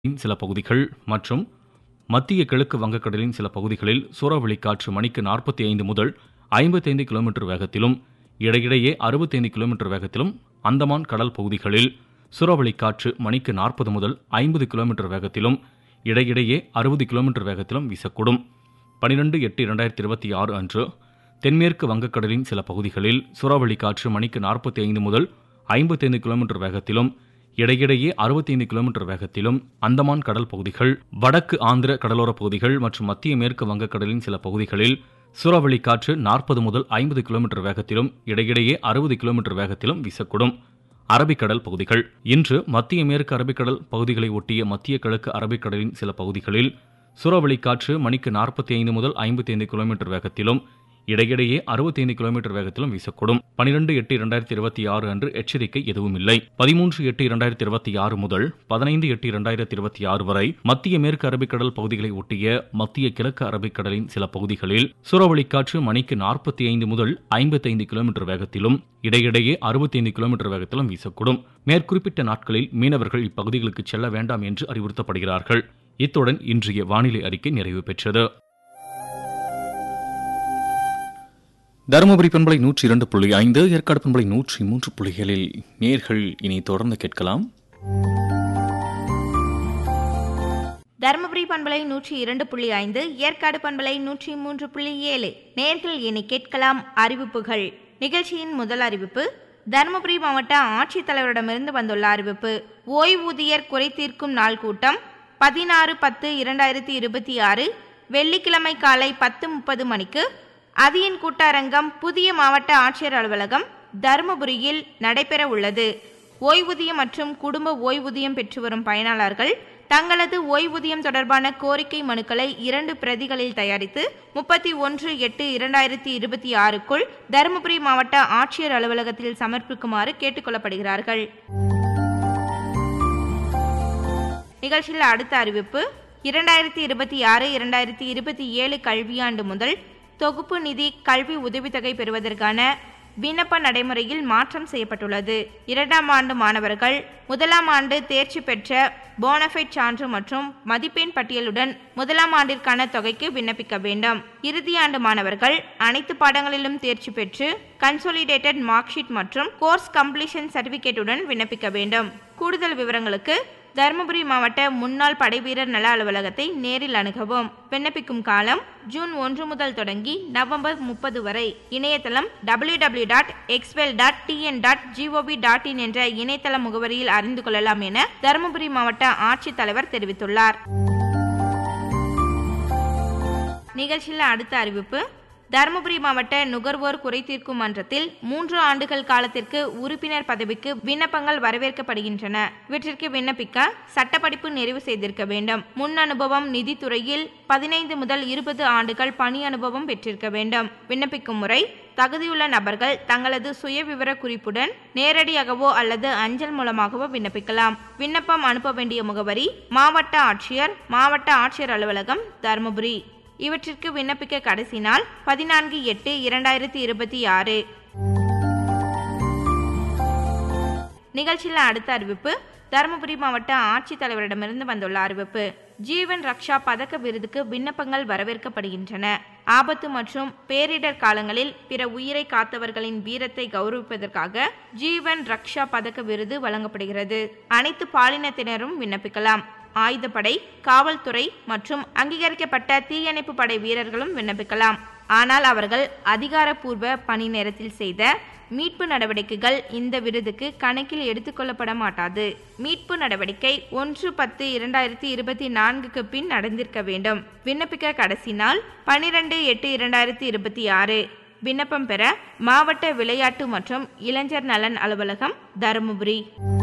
சில பகுதிகள் மற்றும் மத்திய கிழக்கு வங்கக்கடலின் சில பகுதிகளில் சூறாவளி காற்று மணிக்கு நாற்பத்தி ஐந்து முதல் ஐம்பத்தைந்து கிலோமீட்டர் வேகத்திலும் இடையிடையே அறுபத்தைந்து கிலோமீட்டர் வேகத்திலும் அந்தமான் கடல் பகுதிகளில் சூறாவளி காற்று மணிக்கு நாற்பது முதல் ஐம்பது கிலோமீட்டர் வேகத்திலும் இடையிடையே அறுபது கிலோமீட்டர் வேகத்திலும் வீசக்கூடும் பனிரெண்டு எட்டு இரண்டாயிரத்தி இருபத்தி ஆறு அன்று தென்மேற்கு வங்கக்கடலின் சில பகுதிகளில் சூறாவளி காற்று மணிக்கு நாற்பத்தி ஐந்து முதல் ஐம்பத்தைந்து கிலோமீட்டர் வேகத்திலும் இடையிடையே அறுபத்தைந்து கிலோமீட்டர் வேகத்திலும் அந்தமான் கடல் பகுதிகள் வடக்கு ஆந்திர கடலோரப் பகுதிகள் மற்றும் மத்திய மேற்கு வங்கக்கடலின் சில பகுதிகளில் சூறாவளி காற்று நாற்பது முதல் ஐம்பது கிலோமீட்டர் வேகத்திலும் இடையிடையே அறுபது கிலோமீட்டர் வேகத்திலும் வீசக்கூடும் அரபிக்கடல் பகுதிகள் இன்று மத்திய மேற்கு அரபிக்கடல் பகுதிகளை ஒட்டிய மத்திய கிழக்கு அரபிக்கடலின் சில பகுதிகளில் சூறாவளி காற்று மணிக்கு நாற்பத்தி ஐந்து முதல் ஐம்பத்தி ஐந்து கிலோமீட்டர் வேகத்திலும் இடையிடையே அறுபத்தைந்து கிலோமீட்டர் வேகத்திலும் வீசக்கூடும் பனிரெண்டு எட்டு இரண்டாயிரத்தி இருபத்தி ஆறு அன்று எச்சரிக்கை எதுவும் இல்லை பதிமூன்று எட்டு இரண்டாயிரத்தி இருபத்தி ஆறு முதல் பதினைந்து எட்டு இரண்டாயிரத்தி இருபத்தி ஆறு வரை மத்திய மேற்கு அரபிக்கடல் பகுதிகளை ஒட்டிய மத்திய கிழக்கு அரபிக்கடலின் சில பகுதிகளில் சூறாவளி காற்று மணிக்கு நாற்பத்தி ஐந்து முதல் ஐம்பத்தைந்து கிலோமீட்டர் வேகத்திலும் இடையிடையே அறுபத்தைந்து கிலோமீட்டர் வேகத்திலும் வீசக்கூடும் மேற்குறிப்பிட்ட நாட்களில் மீனவர்கள் இப்பகுதிகளுக்கு செல்ல வேண்டாம் என்று அறிவுறுத்தப்படுகிறார்கள் இத்துடன் இன்றைய வானிலை அறிக்கை நிறைவு பெற்றது தருமபுரி பண்பலை நூற்றி இரண்டு புள்ளி ஐந்து ஏற்காடு பண்பலை நூற்றி மூன்று புள்ளிகளில் நேர்கள் இனி தொடர்ந்து கேட்கலாம் தருமபுரி பண்பலை நூற்றி இரண்டு புள்ளி ஐந்து ஏற்காடு பண்பலை நூற்றி மூன்று புள்ளி ஏழு நேர்கள் இனி கேட்கலாம் அறிவிப்புகள் நிகழ்ச்சியின் முதல் அறிவிப்பு தருமபுரி மாவட்ட ஆட்சித்தலைவரிடமிருந்து வந்துள்ள அறிவிப்பு ஓய்வூதியர் குறை தீர்க்கும் நாள் கூட்டம் பதினாறு பத்து இரண்டாயிரத்தி இருபத்தி ஆறு வெள்ளிக்கிழமை காலை பத்து முப்பது மணிக்கு அதியின் கூட்டரங்கம் புதிய மாவட்ட ஆட்சியர் அலுவலகம் தருமபுரியில் நடைபெற உள்ளது ஓய்வூதியம் மற்றும் குடும்ப ஓய்வூதியம் பெற்று வரும் பயனாளர்கள் தங்களது ஓய்வூதியம் தொடர்பான கோரிக்கை மனுக்களை இரண்டு பிரதிகளில் தயாரித்து முப்பத்தி ஒன்று எட்டு இரண்டாயிரத்தி இருபத்தி ஆறுக்குள் தருமபுரி மாவட்ட ஆட்சியர் அலுவலகத்தில் சமர்ப்பிக்குமாறு கேட்டுக்கொள்ளப்படுகிறார்கள் நிகழ்ச்சியில் அடுத்த அறிவிப்பு இரண்டாயிரத்தி இருபத்தி ஆறு இரண்டாயிரத்தி இருபத்தி ஏழு கல்வியாண்டு முதல் தொகுப்பு நிதி கல்வி உதவித்தொகை பெறுவதற்கான விண்ணப்ப நடைமுறையில் மாற்றம் செய்யப்பட்டுள்ளது இரண்டாம் ஆண்டு மாணவர்கள் முதலாம் ஆண்டு தேர்ச்சி பெற்ற போனஃபைட் சான்று மற்றும் மதிப்பெண் பட்டியலுடன் முதலாம் ஆண்டிற்கான தொகைக்கு விண்ணப்பிக்க வேண்டும் இறுதி ஆண்டு மாணவர்கள் அனைத்து பாடங்களிலும் தேர்ச்சி பெற்று கன்சோலிடேட்டட் மார்க் ஷீட் மற்றும் கோர்ஸ் கம்ப்ளீஷன் சர்டிபிகேட்டுடன் விண்ணப்பிக்க வேண்டும் கூடுதல் விவரங்களுக்கு தருமபுரி மாவட்ட முன்னாள் படைவீரர் நல அலுவலகத்தை நேரில் அணுகவும் விண்ணப்பிக்கும் காலம் ஜூன் ஒன்று முதல் தொடங்கி நவம்பர் முப்பது வரை இணையதளம் டபிள்யூ டபிள்யூ டாட் எக்ஸ்வெல் dot TN dot G O V dot in என்ற இணையதள முகவரியில் அறிந்து கொள்ளலாம் என தருமபுரி மாவட்ட ஆட்சித்தலைவர் தெரிவித்துள்ளார் நிகழ்ச்சியில் அடுத்த அறிவிப்பு தருமபுரி மாவட்ட நுகர்வோர் குறை தீர்க்கும் மன்றத்தில் மூன்று ஆண்டுகள் காலத்திற்கு உறுப்பினர் பதவிக்கு விண்ணப்பங்கள் வரவேற்கப்படுகின்றன இவற்றிற்கு விண்ணப்பிக்க சட்டப்படிப்பு நிறைவு செய்திருக்க வேண்டும் முன் அனுபவம் நிதித்துறையில் பதினைந்து முதல் இருபது ஆண்டுகள் பணி அனுபவம் பெற்றிருக்க வேண்டும் விண்ணப்பிக்கும் முறை தகுதியுள்ள நபர்கள் தங்களது சுய விவர குறிப்புடன் நேரடியாகவோ அல்லது அஞ்சல் மூலமாகவோ விண்ணப்பிக்கலாம் விண்ணப்பம் அனுப்ப வேண்டிய முகவரி மாவட்ட ஆட்சியர் மாவட்ட ஆட்சியர் அலுவலகம் தருமபுரி இவற்றிற்கு விண்ணப்பிக்க கடைசி நாள் பதினான்கு எட்டு இரண்டாயிரத்தி இருபத்தி ஆறு நிகழ்ச்சியில் அடுத்த அறிவிப்பு தருமபுரி மாவட்ட ஆட்சித்தலைவரிடமிருந்து வந்துள்ள அறிவிப்பு ஜீவன் ரக்ஷா பதக்க விருதுக்கு விண்ணப்பங்கள் வரவேற்கப்படுகின்றன ஆபத்து மற்றும் பேரிடர் காலங்களில் பிற உயிரை காத்தவர்களின் வீரத்தை கௌரவிப்பதற்காக ஜீவன் ரக்ஷா பதக்க விருது வழங்கப்படுகிறது அனைத்து பாலினத்தினரும் விண்ணப்பிக்கலாம் ஆயுதப்படை காவல்துறை மற்றும் அங்கீகரிக்கப்பட்ட தீயணைப்பு படை வீரர்களும் விண்ணப்பிக்கலாம் ஆனால் அவர்கள் அதிகாரப்பூர்வ பணி நேரத்தில் செய்த மீட்பு நடவடிக்கைகள் இந்த விருதுக்கு கணக்கில் எடுத்துக்கொள்ளப்பட மாட்டாது மீட்பு நடவடிக்கை ஒன்று பத்து இரண்டாயிரத்தி இருபத்தி நான்குக்கு பின் நடந்திருக்க வேண்டும் விண்ணப்பிக்க கடைசி நாள் பனிரெண்டு எட்டு இரண்டாயிரத்தி இருபத்தி ஆறு விண்ணப்பம் பெற மாவட்ட விளையாட்டு மற்றும் இளைஞர் நலன் அலுவலகம் தருமபுரி